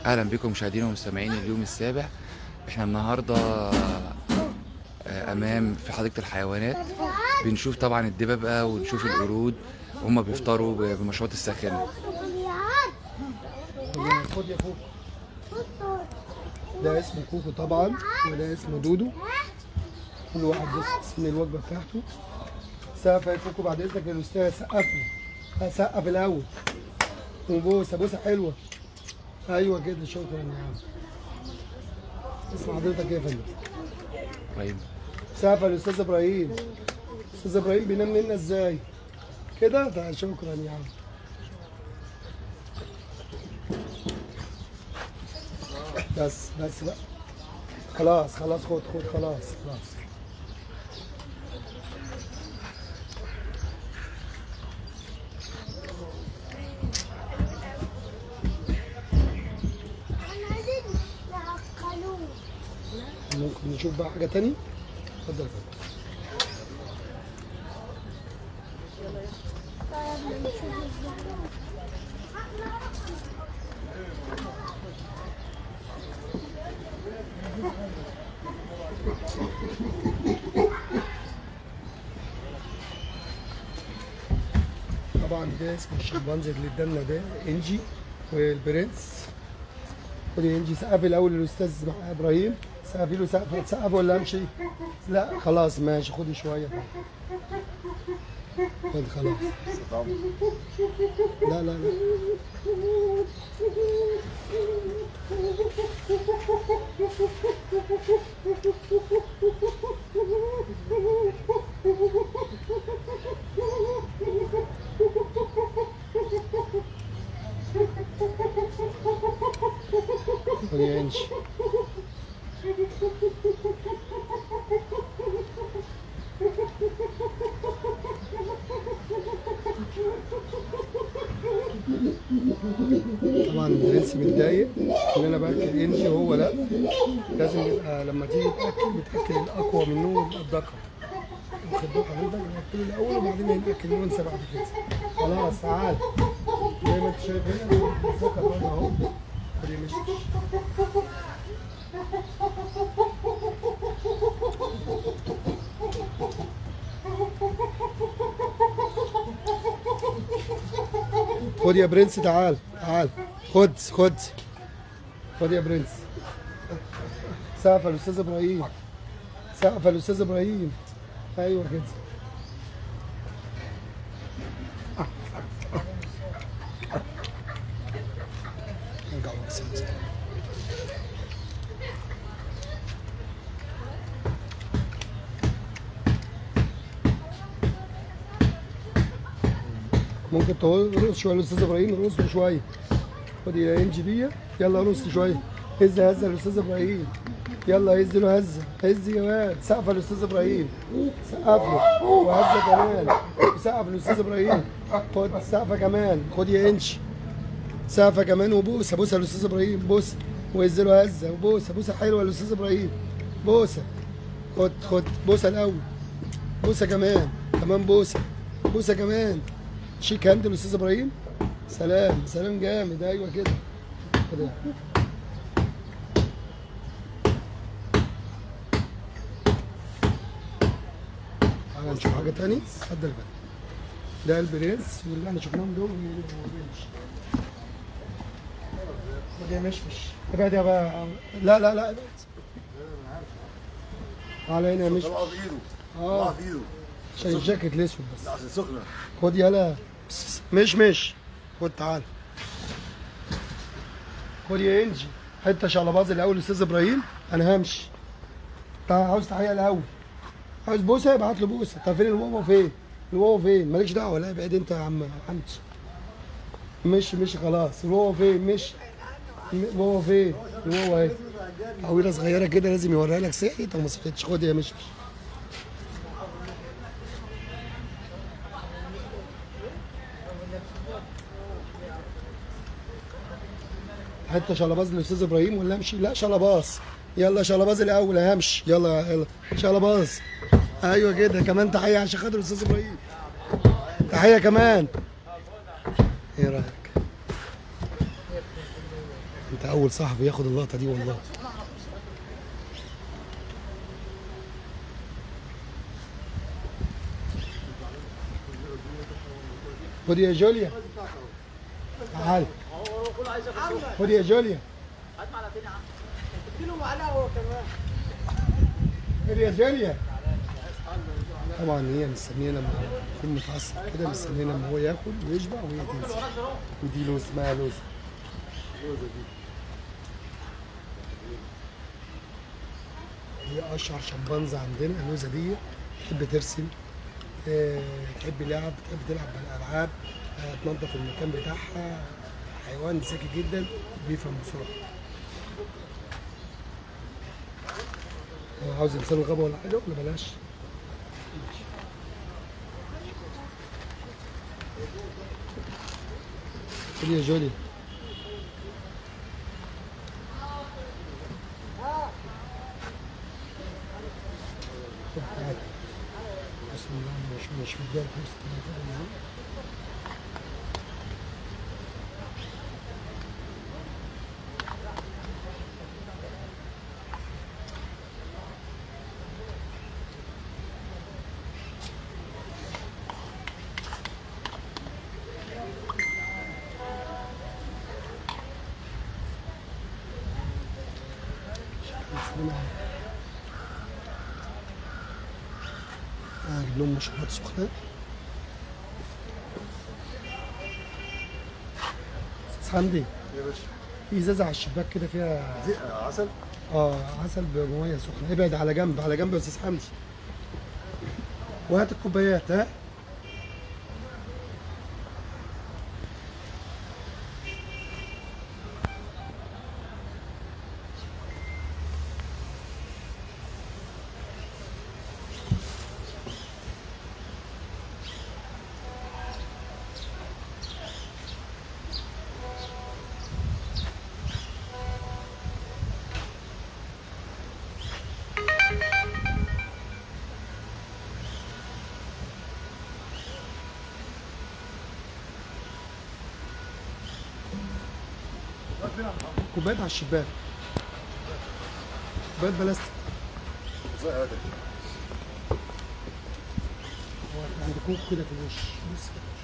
اهلا بكم مشاهدينا ومستمعين اليوم السابع احنا النهارده آه، امام في حديقه الحيوانات بنشوف طبعا الدببه ونشوف القرود وهم بيفطروا ب- بالمشروبات الساخنه خد يا كوكو ده اسمه كوكو طبعا وده اسمه دودو كل واحد بص اسم الوجبه بتاعته سقف يا كوكو بعد اذنك يا الاستاذ سقف له سقف الاول وبوسه بوسه حلوه ايوه كده شكرا يا عم اسم حضرتك ايه يا فندم طيب سقف الاستاذ ابراهيم استاذ ابراهيم بينام لنا ازاي كده ده شكرا يا عم بس بس بقى خلاص خلاص خد خد خلاص خلاص ممكن نشوف بقى حاجة تاني اتفضل يا فندم طبعا ده اسمه الشمبانزي اللي قدامنا ده انجي والبرنس خدي انجي سقف الاول الاستاذ ابراهيم سقفي له سقف سقف ولا امشي؟ لا خلاص ماشي خدي شويه خد خلاص لا لا لا خدي يا انجي طبعا البرنس متضايق ان انا باكل انجي وهو لا لازم يبقى لما تيجي تاكل بتاكل الاقوى منه ويبقى الذكر واخد بال حضرتك ناكله الاول وبعدين هناكل الانثى بعد كده خلاص تعال زي ما انت شايف هنا الذكر برضه اهو خد يا مشمش خد يا برنس تعال تعال خد خد خد يا برنس سقف الاستاذ ابراهيم سقف الاستاذ ابراهيم ايوه كده ارجع ورا سنة. ممكن ترقص شويه الاستاذ ابراهيم رقص له شويه خد يا انجي دي يلا رقص شويه هز هزه الاستاذ ابراهيم يلا هز له هزه هز يا واد سقف الاستاذ ابراهيم سقف له وهزه كمان سقف الاستاذ ابراهيم خد سقفه كمان خد يا انجي سقفه كمان وبوسه بوسه الاستاذ ابراهيم بوسه وهز له هزه وبوسه بوسه حلوه الاستاذ ابراهيم بوسه خد خد بوسه الاول بوسه كمان كمان بوسه بوسه كمان شيك هاند الاستاذ ابراهيم سلام سلام جامد ايوه كده كده تعالى نشوف حاجه تاني اتفضل بقى ده البرنس واللي احنا شفناهم دول والبنش خد يا مشمش ابعد يا بقى لا لا لا ابعد تعالى هنا يا مشمش طلعوا بايده اه طلعوا بايده عشان الجاكيت الاسود بس عشان سخنه خد يلا مش مش خد تعال خد يا انجي حته شلباز الاول استاذ ابراهيم انا همشي تعال عاوز تحيه الاول عاوز بوسه ابعت له بوسه طب فين الواوا فين الواوا فين مالكش دعوه لا ابعد انت يا عم حمد مش مش خلاص الواوا فين مش الواوا فين الواوا اهي تعويره صغيره كده لازم يوريها لك صحيت او ما صحيتش خد يا مش مش حته شلباز للاستاذ ابراهيم ولا امشي لا شلباز يلا شلباز الاول همشي يلا يلا شلباز ايوه كده كمان تحيه عشان خاطر الاستاذ ابراهيم تحيه كمان ايه رايك انت اول صحفي ياخد اللقطه دي والله خد يا جوليا تعال خد يا جوليا خد يا جوليا طبعا هي مستنيه لما يكون متعصب كده مستنيه لما هو ياكل ويشبع وهي تنزل ودي لوز اسمها لوز هي اشهر شمبانزا عندنا اللوزه دي تحب ترسم آه، تحب لعب تحب تلعب بالالعاب آه، تنظف المكان بتاعها حيوان ذكي جدا بيفهم بسرعه هو عاوز انسان الغابه ولا حاجه ولا بلاش خد يا جولي خد تعالى. بسم الله مش مش مديها فرصة إنها تاخد معاك. بسم الله. اجيب لهم مشروبات سخنه استاذ حمدي يا باشا في ازازه على الشباك كده فيها زي- عسل اه عسل بميه سخنه ابعد على جنب على جنب يا استاذ حمدي وهات الكوبايات ها كوبايات على الشباك كوبايات بلاستيك زي هذا هو عند كوك كده في الوش بص كده